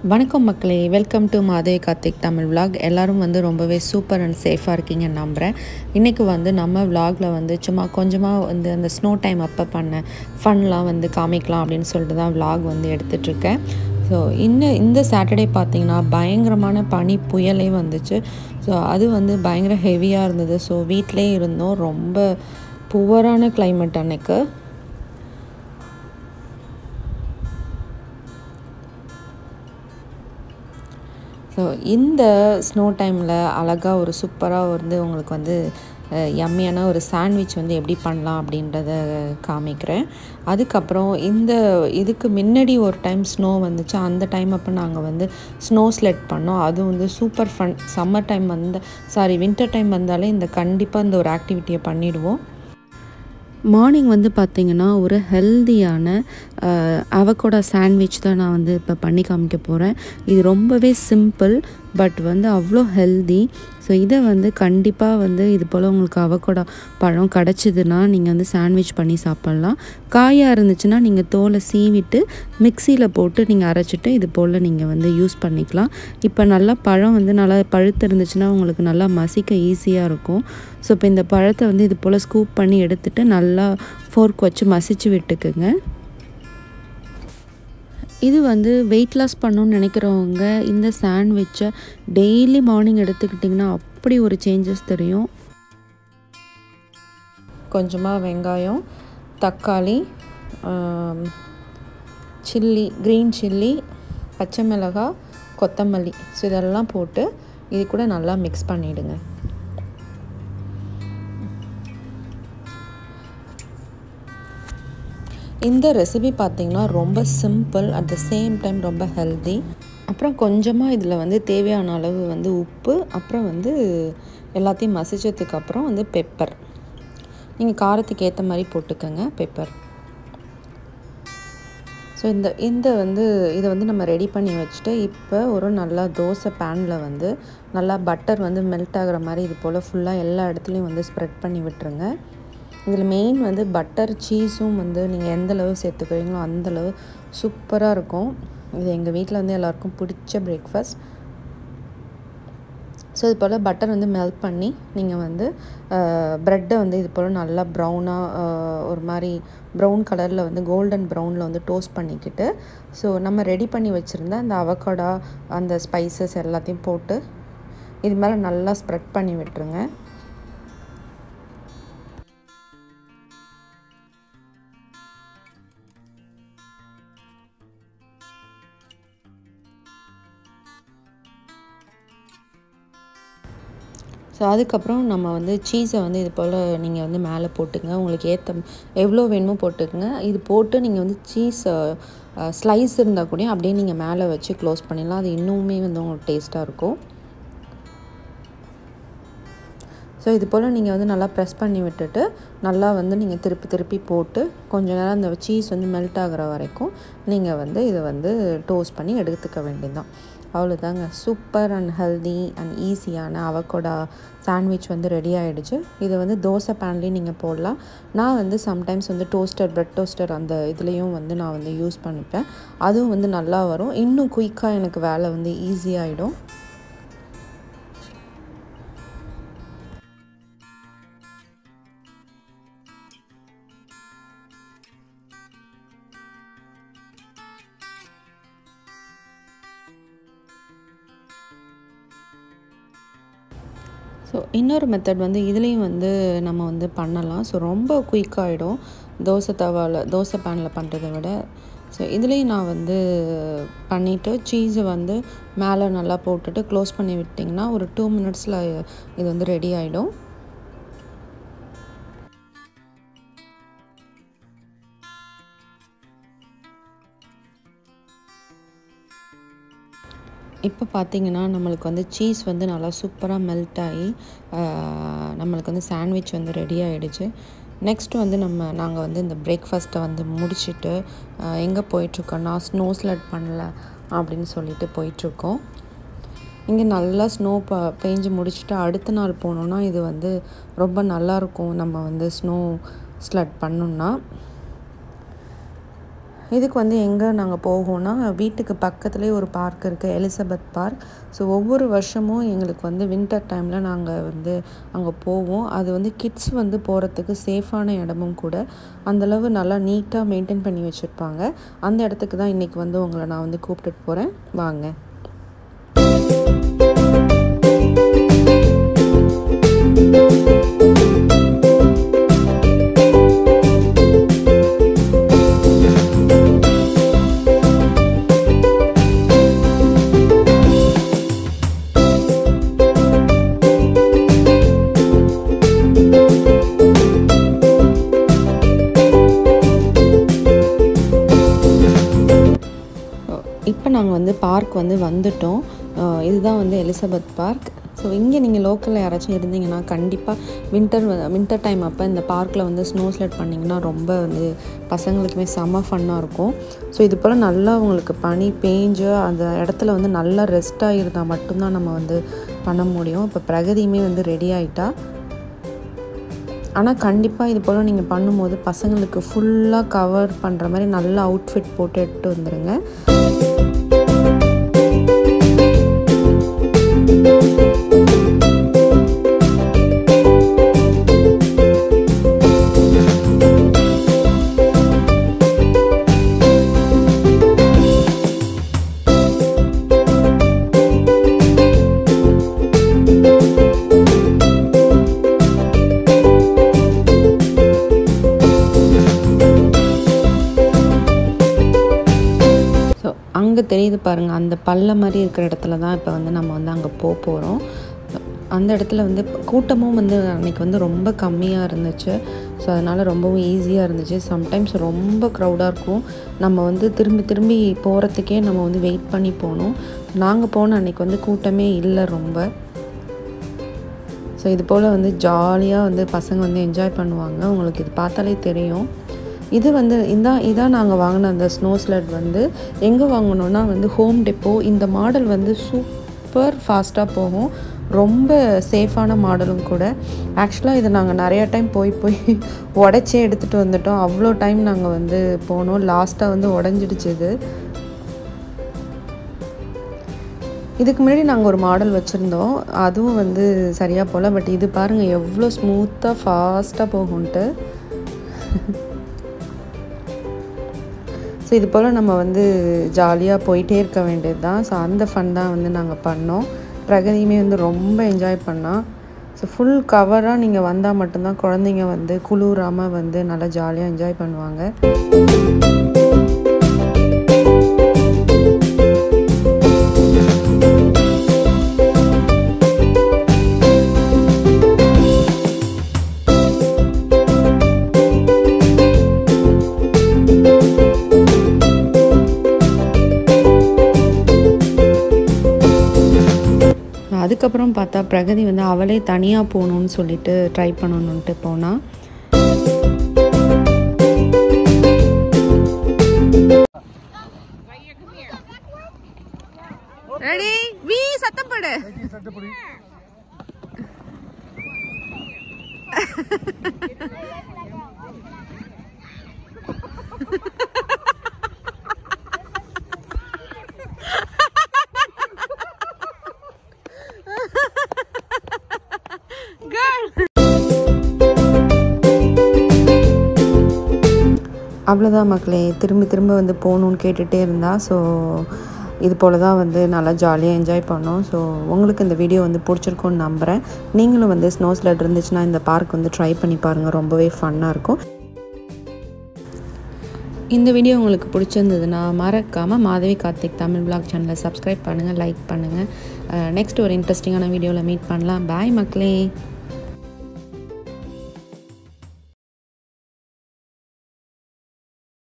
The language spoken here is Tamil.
வணக்கம் மக்களே welcome to Madhavi Karthik Tamil vlog எல்லாரும் வந்து ரொம்பவே சூப்பர் அண்ட் சேஃபாக இருக்கீங்கன்னு நம்புகிறேன் இன்றைக்கி வந்து நம்ம vlogல வந்து சும்மா கொஞ்சமாக வந்து அந்த ஸ்னோ டைம் அப்போ பண்ண ஃபன்லாம் வந்து காமிக்கலாம் அப்படின்னு சொல்லிட்டு தான் vlog வந்து எடுத்துட்ருக்கேன் ஸோ இன்னும் இந்த சாட்டர்டே பார்த்தீங்கன்னா பயங்கரமான பனி புயலே வந்துச்சு ஸோ அது வந்து பயங்கர ஹெவியாக இருந்தது ஸோ வீட்டிலே இருந்தோம் ரொம்ப புவரான climate அன்னைக்கு ஸோ இந்த ஸ்னோ டைமில் அழகாக ஒரு சூப்பராக வந்து உங்களுக்கு வந்து யம்மியான ஒரு சாண்ட்விச் வந்து எப்படி பண்ணலாம் அப்படின்றத காமிக்கிறேன் அதுக்கப்புறம் இந்த இதுக்கு முன்னாடி ஒரு டைம் ஸ்னோ வந்துச்சு அந்த டைம் அப்போ நாங்கள் வந்து ஸ்னோ ஸ்லெட் பண்ணோம் அதுவும் வந்து சூப்பர் ஃபன் சம்மர் டைம் வந்த சாரி வின்டர் டைம் வந்தாலே இந்த கண்டிப்பாக இந்த ஒரு ஆக்டிவிட்டியை பண்ணிடுவோம் மார்னிங் வந்து பார்த்திங்கன்னா ஒரு ஹெல்தியான அவகோடா சாண்ட்விச் தான் நான் வந்து இப்போ பண்ணி காமிக்க போகிறேன் இது ரொம்பவே சிம்பிள் பட் வந்து அவ்வளோ ஹெல்தி ஸோ இதை வந்து கண்டிப்பாக வந்து இது போல் உங்களுக்கு அவகோடா பழம் கிடச்சிதுன்னா நீங்கள் வந்து சாண்ட்விச் பண்ணி சாப்பிட்லாம் காயாக இருந்துச்சுன்னா நீங்கள் தோலை சீவிட்டு மிக்சியில் போட்டு நீங்கள் அரைச்சிட்டு இது போல் நீங்கள் வந்து யூஸ் பண்ணிக்கலாம் இப்போ நல்லா பழம் வந்து நல்லா பழுத்து இருந்துச்சுன்னா உங்களுக்கு நல்லா மசிக்க ஈஸியாக இருக்கும் ஸோ இப்போ இந்த பழத்தை வந்து இது போல் ஸ்கூப் பண்ணி எடுத்துட்டு நல்லா ஃபோர்க் வச்சு மசிச்சு விட்டுக்குங்க இது வந்து வெயிட் லாஸ் பண்ணணும்னு நினைக்கிறவங்க இந்த சாண்ட்விட்சை டெய்லி மார்னிங் எடுத்துக்கிட்டிங்கன்னா அப்படி ஒரு சேஞ்சஸ் தெரியும் கொஞ்சமாக வெங்காயம் தக்காளி சில்லி க்ரீன் சில்லி பச்சை மிளகாய் கொத்தமல்லி ஸோ இதெல்லாம் போட்டு இது கூட நல்லா மிக்ஸ் பண்ணிவிடுங்க இந்த ரெசிபி பார்த்திங்கன்னா ரொம்ப simple at the same time ரொம்ப ஹெல்தி அப்புறம் கொஞ்சமாக இதில் வந்து தேவையான அளவு வந்து உப்பு அப்புறம் வந்து எல்லாத்தையும் மசிச்சதுக்கு அப்புறம் வந்து பெப்பர் நீங்கள் காரத்துக்கு ஏற்ற மாதிரி போட்டுக்கோங்க பெப்பர் ஸோ இந்த இந்த வந்து இதை வந்து நம்ம ரெடி பண்ணி வச்சுட்டு இப்போ ஒரு நல்லா தோசை பேனில் வந்து நல்லா பட்டர் வந்து மெல்ட் ஆகிற மாதிரி இது போல் ஃபுல்லாக எல்லா இடத்துலையும் வந்து ஸ்ப்ரெட் பண்ணி விட்டுருங்க இதில் மெயின் வந்து பட்டர் சீஸும் வந்து நீங்கள் எந்த அளவு சேர்த்துக்கிறீங்களோ அந்தளவு சூப்பராக இருக்கும் இது எங்கள் வீட்டில் வந்து எல்லாருக்கும் பிடிச்ச பிரேக்ஃபாஸ்ட் ஸோ இது போல் பட்டர் வந்து மெல்ட் பண்ணி நீங்கள் வந்து ப்ரெட்டை வந்து இது போல் நல்லா ப்ரௌனாக ஒரு மாதிரி ப்ரௌன் கலரில் வந்து கோல்டன் ப்ரௌனில் வந்து டோஸ்ட் பண்ணிக்கிட்டு ஸோ நம்ம ரெடி பண்ணி வச்சுருந்த அந்த அவகோடா அந்த ஸ்பைசஸ் எல்லாத்தையும் போட்டு இது மேலே நல்லா ஸ்ப்ரெட் பண்ணி விட்டுருங்க ஸோ அதுக்கப்புறம் நம்ம வந்து சீஸை வந்து இது போல் நீங்கள் வந்து மேலே போட்டுங்க உங்களுக்கு ஏற்ற எவ்வளோ வேணுமோ போட்டுக்கங்க இது போட்டு நீங்கள் வந்து சீஸ் ஸ்லைஸ் இருந்தால் கூட அப்படியே நீங்கள் மேலே வச்சு க்ளோஸ் பண்ணிடலாம் அது இன்னுமே வந்து உங்களுக்கு டேஸ்ட்டாக இருக்கும் ஸோ இது போல் நீங்கள் வந்து நல்லா ப்ரெஸ் பண்ணி விட்டுட்டு நல்லா வந்து நீங்கள் திருப்பி திருப்பி போட்டு கொஞ்ச நேரம் அந்த சீஸ் வந்து மெல்ட் ஆகிற வரைக்கும் நீங்கள் வந்து இதை வந்து டோஸ்ட் பண்ணி எடுத்துக்க வேண்டியதுதான் அவ்வளோதாங்க சூப்பர் அண்ட் ஹெல்தி அண்ட் ஈஸியான அவகோடா சாண்ட்விச் வந்து ரெடி ஆகிடுச்சு இதை வந்து தோசை பேன்லேயும் நீங்கள் போடலாம் நான் வந்து சம்டைம்ஸ் வந்து டோஸ்டர் ப்ரெட் டோஸ்டர் அந்த இதுலேயும் வந்து நான் வந்து யூஸ் பண்ணிப்பேன் அதுவும் வந்து நல்லா வரும் இன்னும் குயிக்காக எனக்கு வேலை வந்து ஈஸியாகிடும் ஸோ இன்னொரு மெத்தட் வந்து இதுலேயும் வந்து நம்ம வந்து பண்ணலாம் ஸோ ரொம்ப குயிக்காகிடும் தோசை தவாவில் தோசை பேனில் பண்ணுறதை விட ஸோ இதுலேயும் நான் வந்து பண்ணிவிட்டு சீஸை வந்து மேலே நல்லா போட்டுட்டு க்ளோஸ் பண்ணி விட்டிங்கன்னா ஒரு டூ மினிட்ஸில் இது வந்து ரெடி ஆகிடும் இப்போ பார்த்தீங்கன்னா நம்மளுக்கு வந்து சீஸ் வந்து நல்லா சூப்பராக மெல்ட் ஆகி நம்மளுக்கு வந்து சாண்ட்விச் வந்து ரெடி ஆகிடுச்சு நெக்ஸ்ட் வந்து நம்ம நாங்கள் வந்து இந்த பிரேக்ஃபாஸ்ட்டை வந்து முடிச்சுட்டு எங்கே போயிட்டுருக்கோன்னா ஸ்னோ ஸ்லட் பண்ணல அப்படின்னு சொல்லிட்டு போயிட்டுருக்கோம் இங்கே நல்லா ஸ்னோ ப பெஞ்சு முடிச்சுட்டு அடுத்த நாள் போனோன்னா இது வந்து ரொம்ப நல்லாயிருக்கும் நம்ம வந்து ஸ்னோ ஸ்லட் பண்ணோன்னா இதுக்கு வந்து எங்கே நாங்கள் போவோம்னா வீட்டுக்கு பக்கத்துலேயே ஒரு பார்க் இருக்குது எலிசபெத் பார்க் ஸோ ஒவ்வொரு வருஷமும் எங்களுக்கு வந்து வின்டர் டைமில் நாங்கள் வந்து அங்கே போவோம் அது வந்து கிட்ஸ் வந்து போகிறதுக்கு சேஃபான இடமும் கூட அந்தளவு நல்லா நீட்டாக மெயின்டைன் பண்ணி வச்சுருப்பாங்க அந்த இடத்துக்கு தான் இன்றைக்கி வந்து உங்களை நான் வந்து கூப்பிட்டுட்டு போகிறேன் வாங்க இப்போ நாங்கள் வந்து பார்க் வந்து வந்துட்டோம் அஹ் இதுதான் வந்து எலிசபெத் பார்க் ஸோ இங்கே நீங்கள் லோக்கலில் யாராச்சும் இருந்தீங்கன்னா கண்டிப்பாக வின்டர் வின்டர் டைம் அப்போ இந்த பார்க்கில் வந்து ஸ்னோ ஸ்லைட் பண்ணிங்கன்னா ரொம்ப வந்து பசங்களுக்குமே செம்ம ஃபன்னாக இருக்கும் ஸோ இது போல் நல்லா உங்களுக்கு பனி பேஞ்சு அந்த இடத்துல வந்து நல்லா ரெஸ்ட்டாக இருந்தால் மட்டும்தான் நம்ம வந்து பண்ண முடியும் இப்போ பிரகதியுமே வந்து ரெடி ஆகிட்டா ஆனால் கண்டிப்பாக இது போல் நீங்கள் பண்ணும்போது பசங்களுக்கு ஃபுல்லாக கவர் பண்ணுற மாதிரி நல்ல அவுட்ஃபிட் போட்டு எடுத்து வந்துடுங்க ஸோ அங்கே தெரியுது பாருங்கள் அந்த பல்ல மாதிரி இருக்கிற இடத்துல தான் இப்போ வந்து நம்ம வந்து அங்கே போக போகிறோம் அந்த இடத்துல வந்து கூட்டமும் வந்து அன்றைக்கி வந்து ரொம்ப கம்மியாக இருந்துச்சு ஸோ அதனால் ரொம்பவும் ஈஸியாக இருந்துச்சு சம்டைம்ஸ் ரொம்ப க்ரௌடாக இருக்கும் நம்ம வந்து திரும்பி திரும்பி போகிறதுக்கே நம்ம வந்து வெயிட் பண்ணி போகணும் நாங்கள் போன அன்றைக்கி வந்து கூட்டமே இல்லை ரொம்ப ஸோ இது போல் வந்து ஜாலியாக வந்து பசங்க வந்து என்ஜாய் பண்ணுவாங்க உங்களுக்கு இது பார்த்தாலே தெரியும் இது வந்து இதான் இதான் நாங்கள் வாங்கின அந்த ஸ்னோ ஸ்லட் வந்து எங்கே வாங்கினோன்னா வந்து ஹோம் டெப்போ இந்த மாடல் வந்து சூப்பர் ஃபாஸ்ட்டாக போகும் ரொம்ப சேஃபான மாடலும் கூட ஆக்சுவலாக இது நாங்கள் நிறையா டைம் போய் போய் உடச்சே எடுத்துகிட்டு வந்துட்டோம் அவ்வளோ டைம் நாங்கள் வந்து போனோம் லாஸ்ட்டாக வந்து உடஞ்சிடுச்சு இது இதுக்கு முன்னாடி நாங்கள் ஒரு மாடல் வச்சுருந்தோம் அதுவும் வந்து சரியாக போகல பட் இது பாருங்கள் எவ்வளோ ஸ்மூத்தாக ஃபாஸ்ட்டாக போகும்ன்ட்டு ஸோ இது போல் நம்ம வந்து ஜாலியாக போயிட்டே இருக்க வேண்டியது தான் ஸோ அந்த ஃபன் தான் வந்து நாங்கள் பண்ணோம் பிரகதியுமே வந்து ரொம்ப என்ஜாய் பண்ணால் ஸோ ஃபுல் கவராக நீங்கள் வந்தால் மட்டும்தான் குழந்தைங்க வந்து குளிராமல் வந்து நல்லா ஜாலியாக என்ஜாய் பண்ணுவாங்க அதுக்கப்புறம் பார்த்தா பிரகதி வந்து அவளே தனியாக போகணுன்னு சொல்லிட்டு ட்ரை பண்ணணுன்ட்டு போனால் ரெடி வி சத்தம் போடு அவ்வளோதான் மக்களே திரும்ப திரும்ப வந்து போகணுன்னு கேட்டுகிட்டே இருந்தா ஸோ இது போல் தான் வந்து நல்லா ஜாலியாக என்ஜாய் பண்ணோம் ஸோ உங்களுக்கு இந்த வீடியோ வந்து பிடிச்சிருக்கும்னு நம்புகிறேன் நீங்களும் வந்து ஸ்னோ ஸ்லட் இருந்துச்சுன்னா இந்த பார்க் வந்து ட்ரை பண்ணி பாருங்கள் ரொம்பவே ஃபன்னாக இருக்கும் இந்த வீடியோ உங்களுக்கு பிடிச்சிருந்ததுன்னா மறக்காமல் மாதவி கார்த்திக் தமிழ் பிளாக் சேனலை சப்ஸ்கிரைப் பண்ணுங்கள் லைக் பண்ணுங்கள் நெக்ஸ்ட் ஒரு இன்ட்ரெஸ்டிங்கான வீடியோவில் மீட் பண்ணலாம் பாய் மக்களே